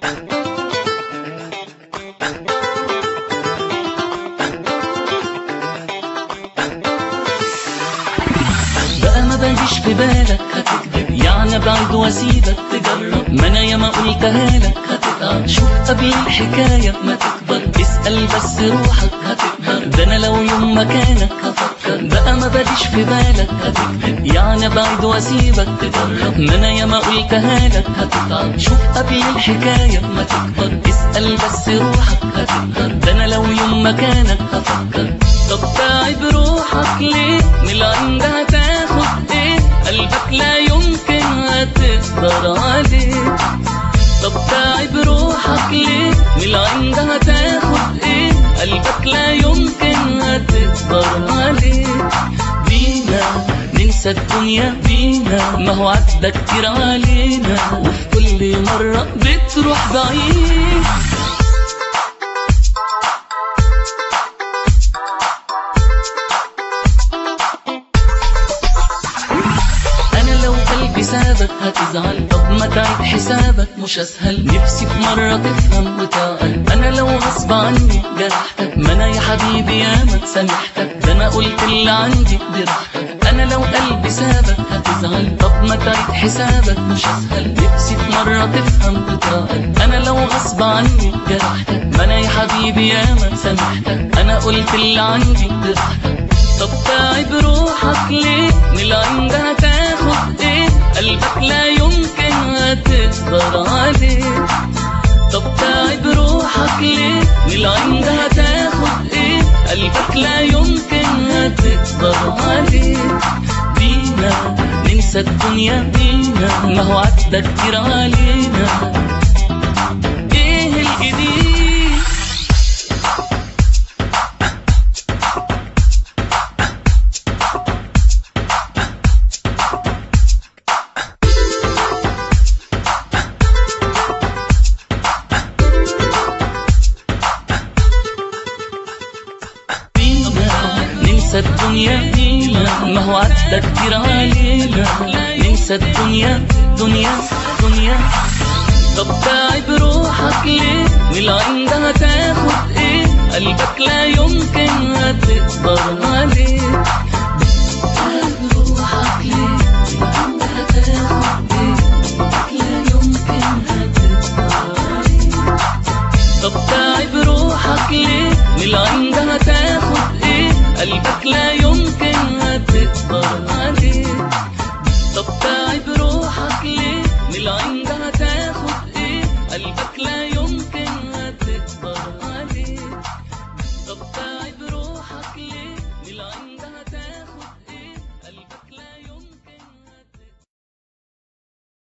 بقى ما باجيش في بالك هتكذب يعني بعد واسيبك تجرب ما انا ياما قلتها لك هتتعب شوف قبل الحكاية ما تكبر اسأل بس روحك هتقدر ده انا لو يوم مكانك هفكر بقى ما باجيش في بالك هتكذب يعني بعد واسيبك تجرب ما انا ياما قلتها لك هتتعب شوف قبل الحكاية ما تكبر اسأل بس روحك هتقدر ده انا لو يوم مكانك هفكر طب تعب روحك ليه من العند هتاخد ايه قلبك لا يمكن هتقدر عليه طب تعب روحك ليه من العند هتاخد ايه قلبك لا يمكن هتقدر عليه بينا ننسى الدنيا بينا ما هو عدى كتير علينا وفي كل مرة بتروح بعيد انا لو قلبي سابك هتزعل طب ما تعيد حسابك مش اسهل نفسي في مرة تفهم وتعقل انا لو غصب عني جرحتك ما انا يا حبيبي ياما سامحتك ده انا قلت اللي عندي براحتك انا لو قلبي سابك هتزعل طب ما تعيد حسابك مش اسهل نفسي في مرة تفهم وتعقل انا لو غصب عني جرحتك ما انا يا حبيبي ياما سامحتك انا قلت اللي عندي براحتك طب تعب روحك ليه من العند هتاخد ايه قلبك لا يمكن هتقدر عليه طب تعب روحك ليه من العند هتاخد ايه قلبك لا يمكن هتقدر عليه بينا ننسى الدنيا بينا ما هو عدى كتير علينا ايه الجديد بينا ننسى الدنيا بينا ما هو عدى كتير علينا ننسى الدنيا دنيا دنيا طب تعب روحك ليه من العند هتاخد ايه قلبك لا يمكن هتقدر عليه تعب روحك ليه من العند هتاخد ايه قلبك لا يمكن هتقدر عليه طب تعب روحك ليه من العند هتاخد ايه قلبك لا